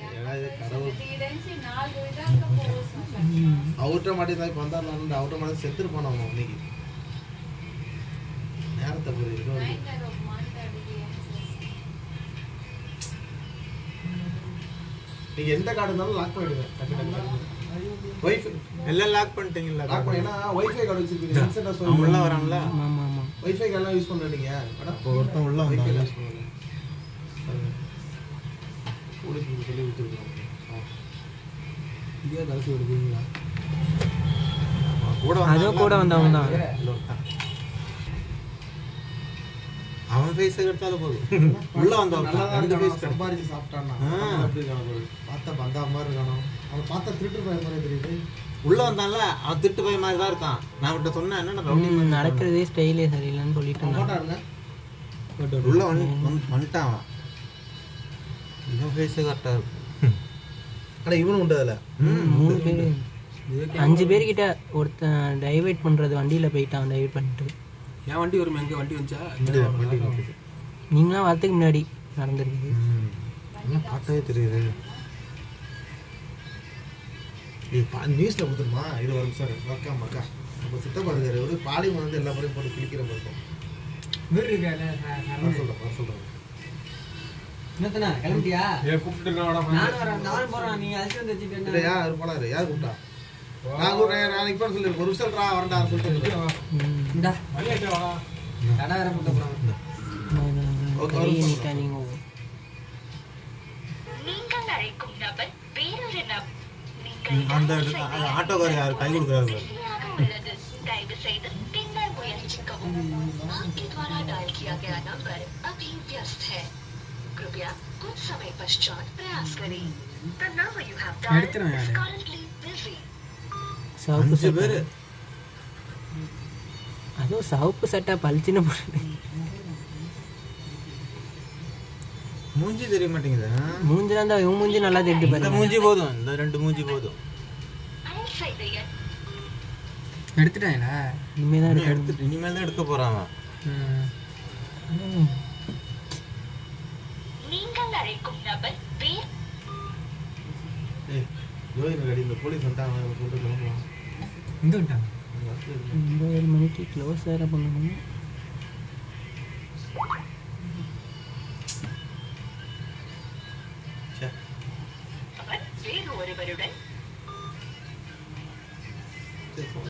ஏன்னா இது கடவுள் తీయడానికి నాలుగు విధాలుగా పోవచ్చు அவர்கிட்ட மாட்டேன் இப்போ வந்தாருல அவர்கிட்ட மாட்டேன் செத்துட்டு போனோம் இன்னைக்கு நேரத்தை புரியுது నైన్ గారు ఒక మాట అడిగి ఏం చేస్తారు? நீங்க எந்த கார்டு இருந்தாலும் லாக் பண்ணிடுவேன் டக்கு டக்கு வைஃபை எல்லாம் லாக் பண்ணிட்டீங்களா லாக் பண்ணி ஏன்னா வைஃபை கார்டு வச்சிருக்கீங்க இன்சென்டா அவன் உள்ள சொல்லி வரான்ல ஆமாம் ஆமாம் வைஃபை கார்டெலாம் யூஸ் பண்ணுறீங்க மேடம் இப்போ ஒருத்தன் உள்ள வைஃபை வந்தான் யூஸ் பண்ணுங்க போலீஸ் சொல்லி விட்டுருக்கோம் இந்தியா கலசி விடுவீங்களா கூட அதோ கூட வந்தவன் தான் உள்ள ஒருத்தன். அவன் ஃபேஸ் எடுத்தாலும் போதும் உள்ள வந்தவன் நல்லா தான் ரெண்டு இருக்கானோ, ஃபேஸ் சம்பாரிச்சு சாப்பிட்டானா ஆ. அவன் எப்படி இருக்கானோ பாரு. பார்த்தா பந்தா மாதிரி இருக்கானோ அவன் பார்த்தா திருட்டு பையன் மாதிரி தெரியுது உள்ள வந்தான்ல அவன் திட்டு போய் மாதிரி தான் இருக்கான் நான் அவன்கிட்ட சொன்னேன் என்ன ரவுடி ம், மாதிரி நடக்கிறதே ஸ்டைலே சரியில்லைன்னு சொல்லிட்டு அவன் இருந்தான் போட்டா இருங்க உள்ள வந்து வந்து- வந்துட்டான் அவன் இவன் ஃபேஸ் கரெக்டாக இருக்கும் ஆனால் இவனும் உண்டு அதில் ம், மூணு பேர் அஞ்சு பேர்கிட்ட ஒருத்தன் டைவர்ட் பண்ணுறது வண்டியில் போயிட்டான் டைவர்ட் பண்ணிட்டு என் வண்டி வரும் எங்க வண்டி வந்துச்சா வண்டி நிக்குது. நீங்களாம் வரதுக்கு முன்னாடி நடந்திருக்குது ம். என்ன பார்த்தாவே தெரியுது இது பா நியூஸில் கொடுத்துருமா இது ஒரு நிமிஷம் மக்கா மக்கா நம்ம சித்தப்பா இருக்காரு ஒரு பாலிமர் வந்து எல்லா பாலையும் போட்டு கிழிக்கிற மாதிரி இருக்கும் வீடு இருக்கால வர சொல்கிறேன் வர சொல்கிறேன் என்னத்தனா கிளம்பிட்டியா ஏன் கூப்பிட்டு நானும் வரேன் நானும் போறேன் நீங்க அழைச்சு வந்து இல்லை வச்சுட்டு யார் போனாரு யார் கூப்பிட்டா நான் கூப்பிட்டேன் நான் இப்போ சொல்லிருக்கேன் ஒரு நிமிஷம் ரா வரண்டா சொல்லிட்டு ம். இந்தா வழியாட்டே வாடா கடை வேற போட்டு போறாங்க ஓகே, கையை ஒரு நீட்டா நீங்கள் நீங்கள் அழைக்கும் நபர் வேறொரு நபர் ம், அந்த இடத்துல- அந்த ஆட்டோக்காரர் யார் கை கொடுக்குறாரு பாரு. பிஸியாக உள்ளது தயவு செய்து பின்னர் முயற்சிக்கவும் आपके द्वारा डायल किया गया नंबर अभी व्यस्त है कृपया कुछ समय पश्चात प्रयास करें The number you have dialed எடுத்துறேன் is யாரு? currently busy. சவுப்பு அஞ்சு சட்டை பேரு அதுவும் சவுப்பு சட்டை பளிச்சுன்னு போட்டு மூஞ்சி தெரிய மாட்டேங்குது ஆ? மூஞ்சிலாம் தான் இவன் மூஞ்சி நல்லா தெரிஞ்சு இந்த பாருங்க மூஞ்சி போதும் இந்த ரெண்டு மூஞ்சி போதும் அயல் செய்த எண் எடுத்துட்டாங்களா இனிமேல் தான் இன்னும் எடுக்கணும் எடுத்து இனிமேல் தான் எடுக்க போறான் அவன் நீங்கள் அழைக்கும் நபர் வேறு ஏய் யோகின கடி இந்த போலீஸ் வந்துட்டாங்க அவன் சொல்லிட்டு கிளம்பலாம் இங்க விட்டாங்க ஒன்பது மணிக்கு க்ளோஸ் வேறு பண்ணணும்